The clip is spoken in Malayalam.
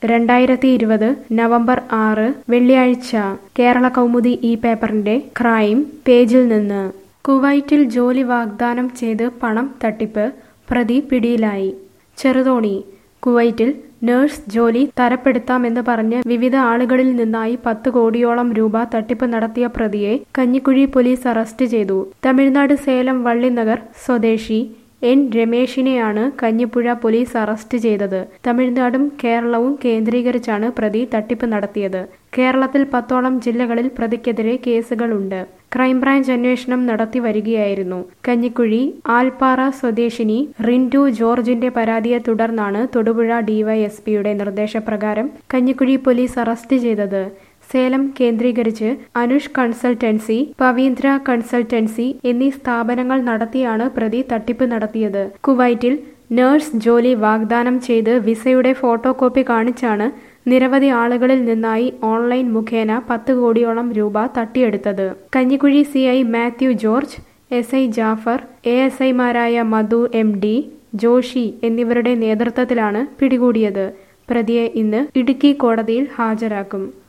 രണ്ടായിരത്തി ഇരുപത് നവംബർ ആറ് വെള്ളിയാഴ്ച കേരള കൗമുദി ഈ പേപ്പറിന്റെ ക്രൈം പേജിൽ നിന്ന് കുവൈറ്റിൽ ജോലി വാഗ്ദാനം ചെയ്ത് പണം തട്ടിപ്പ് പ്രതി പിടിയിലായി ചെറുതോണി കുവൈറ്റിൽ നഴ്സ് ജോലി തരപ്പെടുത്താമെന്ന് പറഞ്ഞ് വിവിധ ആളുകളിൽ നിന്നായി പത്ത് കോടിയോളം രൂപ തട്ടിപ്പ് നടത്തിയ പ്രതിയെ കഞ്ഞിക്കുഴി പോലീസ് അറസ്റ്റ് ചെയ്തു തമിഴ്നാട് സേലം വള്ളിനഗർ സ്വദേശി എൻ രമേശിനെയാണ് കഞ്ഞിപ്പുഴ പോലീസ് അറസ്റ്റ് ചെയ്തത് തമിഴ്നാടും കേരളവും കേന്ദ്രീകരിച്ചാണ് പ്രതി തട്ടിപ്പ് നടത്തിയത് കേരളത്തിൽ പത്തോളം ജില്ലകളിൽ പ്രതിക്കെതിരെ കേസുകളുണ്ട് ക്രൈംബ്രാഞ്ച് അന്വേഷണം നടത്തി വരികയായിരുന്നു കഞ്ഞിക്കുഴി ആൽപ്പാറ സ്വദേശിനി റിൻഡു ജോർജിന്റെ പരാതിയെ തുടർന്നാണ് തൊടുപുഴ ഡിവൈഎസ്പിയുടെ നിർദ്ദേശപ്രകാരം കഞ്ഞിക്കുഴി പോലീസ് അറസ്റ്റ് ചെയ്തത് സേലം കേന്ദ്രീകരിച്ച് അനുഷ് കൺസൾട്ടൻസി പവീന്ദ്ര കൺസൾട്ടൻസി എന്നീ സ്ഥാപനങ്ങൾ നടത്തിയാണ് പ്രതി തട്ടിപ്പ് നടത്തിയത് കുവൈറ്റിൽ നഴ്സ് ജോലി വാഗ്ദാനം ചെയ്ത് വിസയുടെ ഫോട്ടോ കോപ്പി കാണിച്ചാണ് നിരവധി ആളുകളിൽ നിന്നായി ഓൺലൈൻ മുഖേന പത്ത് കോടിയോളം രൂപ തട്ടിയെടുത്തത് Kanjikuzhi C I Mathew George S I Jafar A S ഐമാരായ മധു എം ഡി ജോഷി എന്നിവരുടെ നേതൃത്വത്തിലാണ് പിടികൂടിയത് പ്രതിയെ ഇന്ന് ഇടുക്കി കോടതിയിൽ ഹാജരാക്കും